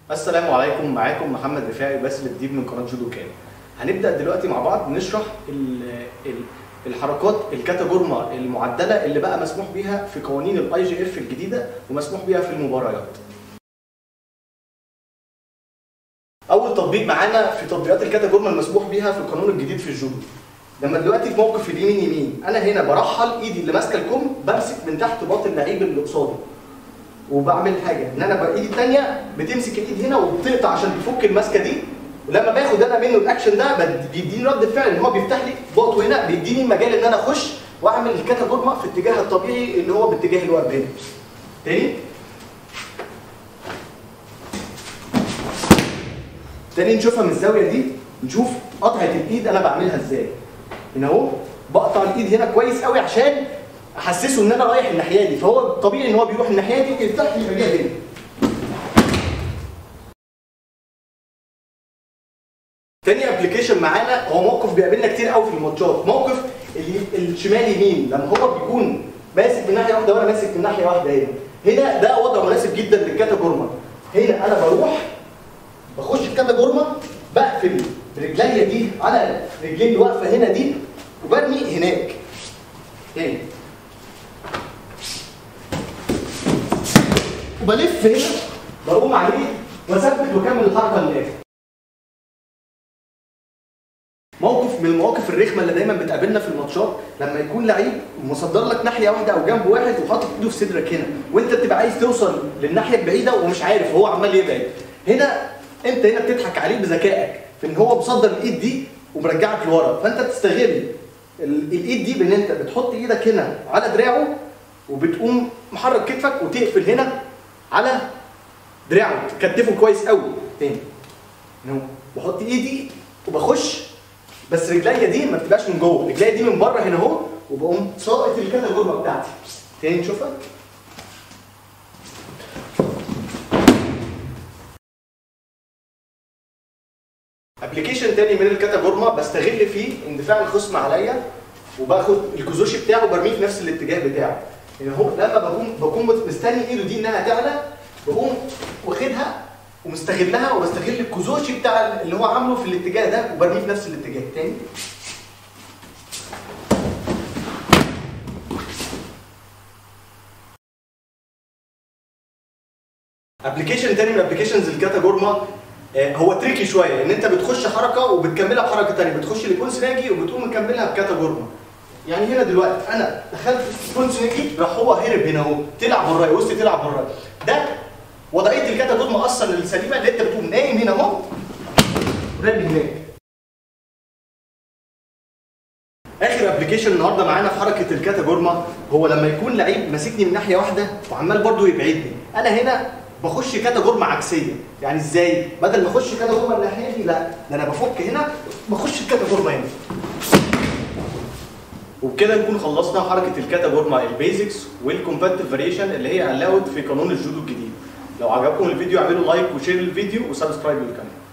السلام عليكم معاكم محمد رفاعي باسل الديب من قناه جودو كان هنبدا دلوقتي مع بعض نشرح ال ال الحركات الكاتاجورما المعدله اللي بقى مسموح بيها في قوانين الاي جي اف الجديده ومسموح بيها في المباريات اول تطبيق معانا في تطبيقات الكاتاجورما المسموح بيها في القانون الجديد في الجودو لما دلوقتي في موقف اليمين يمين انا هنا برحل ايدي اللي ماسكه الكم بمسك من تحت باطن اللعيب اللي قصادي وبعمل حاجه ان انا بقى ايدي الثانيه بتمسك الايد هنا وبتقطع عشان تفك الماسكه دي ولما باخد انا منه الاكشن ده بد- بيديني رد فعل ان هو بيفتح لي بقطه هنا بيديني مجال ان انا اخش واعمل الكاتاجورما في الاتجاه الطبيعي اللي هو باتجاه الوقت هنا تاني تاني نشوفها من الزاويه دي نشوف قطعه الايد انا بعملها ازاي هنا اهو بقطع الايد هنا كويس قوي عشان احسسه ان انا رايح الناحيه دي فهو طبيعي ان هو بيروح الناحيه دي يفتح لي مجال هنا تاني ابلكيشن معانا هو موقف بيقابلنا كتير قوي في الماتشات موقف ال- الشمال يمين لما هو بيكون ماسك من ناحيه واحده وانا ماسك من ناحيه واحده هنا هنا ده وضع مناسب جدا للكاتاجورما هنا انا بروح بخش الكاتاجورما بقفل رجليا دي على رجلي اللي واقفه هنا دي وبرمي هناك هنا وبلف هنا بقوم عليه واثبت واكمل الحركه للاخر موقف من المواقف الرخمه اللي دايما بتقابلنا في الماتشات لما يكون لعيب مصدر لك ناحيه واحده او جنب واحد وحاطط ايده في صدرك هنا وانت بتبقى عايز توصل للناحيه البعيده ومش عارف هو عمال يبعد هنا انت هنا بتضحك عليه بذكائك في ان هو مصدر الايد دي ومرجعك لورا فانت بتستغل ال- الايد دي بان انت بتحط ايدك هنا على دراعه وبتقوم محرك كتفك وتقفل هنا على دراعه تكتفه كويس قوي تاني هنا اهو. بحط ايدي وبخش بس رجليا دي ما بتبقاش من جوه رجليا دي من بره هنا اهو وبقوم ساقط الكاتاجورما بتاعتي تاني نشوفها ابلكيشن تاني من الكاتاجورما بستغل فيه اندفاع الخصم عليا وباخد الكوزوشي بتاعه وبرميه في نفس الاتجاه بتاعه يعني هو لما بكون بكون مستني ايده دي انها تعلى بقوم واخدها ومستغلها وبستغل الكوزوشي بتاع اللي هو عامله في الاتجاه ده وبرميه في نفس الاتجاه تاني ابلكيشن تاني من ابلكيشنز الكاتاجورما آه، هو تريكي شويه ان انت بتخش حركه وبتكملها بحركه تانيه بتخش لبونس ناجي وبتقوم مكملها بكاتاجورما يعني هنا دلوقتي انا دخلت في بونس ناجي راح هو هرب هنا اهو طلع برايا وسط طلع برايا ده وضعيه الكاتاجورما اصلا السليمه اللي انت بتقوم نايم هنا اهو ورامي هناك اخر ابلكيشن النهارده معانا في حركه الكاتاجورما هو لما يكون لعيب ماسكني من ناحيه واحده وعمال برضو يبعدني انا هنا بخش كاتاجورما عكسيه يعني ازاي بدل ما اخش كاتاجورما الناحيه دي لا ده انا بفك هنا بخش الكاتاجورما هنا وبكده نكون خلصنا حركه الكاتاجورما البيزكس والكومباتيف فاريشن اللي هي الاود في قانون الجودو الجديد لو عجبكم الفيديو اعملوا لايك وشير الفيديو وسبسكرايب للقناه